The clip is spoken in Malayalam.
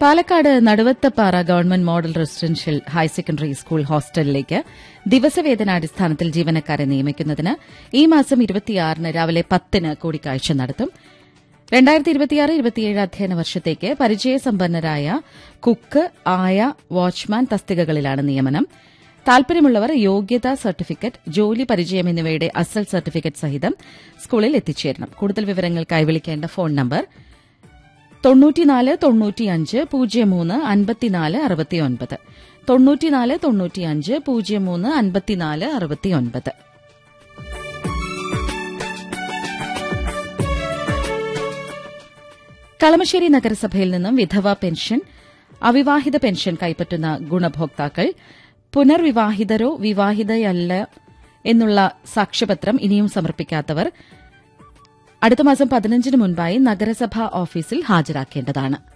Palakkad Naduvathappara government model residential higher secondary school ഹോസ്റ്റലിലേക്ക് ദിവസവേതനാടിസ്ഥാനത്തിൽ ജീവനക്കാരെ നിയമിക്കുന്നതിന് ഈ മാസം ഇരുപത്തിയാറിന് രാവിലെ പത്തിന് കൂടിക്കാഴ്ച നടത്തും രണ്ടായിരത്തി ഇരുപത്തിയാറ് ഇരുപത്തിയേഴ് അധ്യയന വർഷത്തേക്ക് പരിചയസമ്പന്നരായ കുക്ക് ആയ വാച്ച്മാൻ തസ്തികകളിലാണ് നിയമനം താൽപര്യമുള്ളവർ യോഗ്യതാ സർട്ടിഫിക്കറ്റ് ജോലി പരിചയം എന്നിവയുടെ അസൽ സർട്ടിഫിക്കറ്റ് സഹിതം സ്കൂളിൽ എത്തിച്ചേരണം കൂടുതൽ വിവരങ്ങൾക്കായി വിളിക്കേണ്ട ഫോൺ നമ്പർ തൊണ്ണൂറ്റിനാല് തൊണ്ണൂറ്റിയഞ്ച് പൂജ്യം മൂന്ന് അൻപത്തിനാല് അറുപത്തിയൊൻപത് തൊണ്ണൂറ്റിനാല് തൊണ്ണൂറ്റിയഞ്ച് പൂജ്യം മൂന്ന് അൻപത്തിനാല് അറുപത്തിയൊൻപത് കളമശ്ശേരി നഗരസഭയിൽ നിന്നും വിധവ പെൻഷൻ അവിവാഹിത പെൻഷൻ കൈപ്പറ്റുന്ന ഗുണഭോക്താക്കൾ പുനർവിവാഹിതരോ വിവാഹിതയല്ല എന്നുള്ള സാക്ഷ്യപത്രം ഇനിയും സമർപ്പിക്കാത്തവർ അടുത്ത മാസം പതിനഞ്ചിന് മുൻപായി നഗരസഭാ ഓഫീസിൽ ഹാജരാക്കേണ്ടതാണ്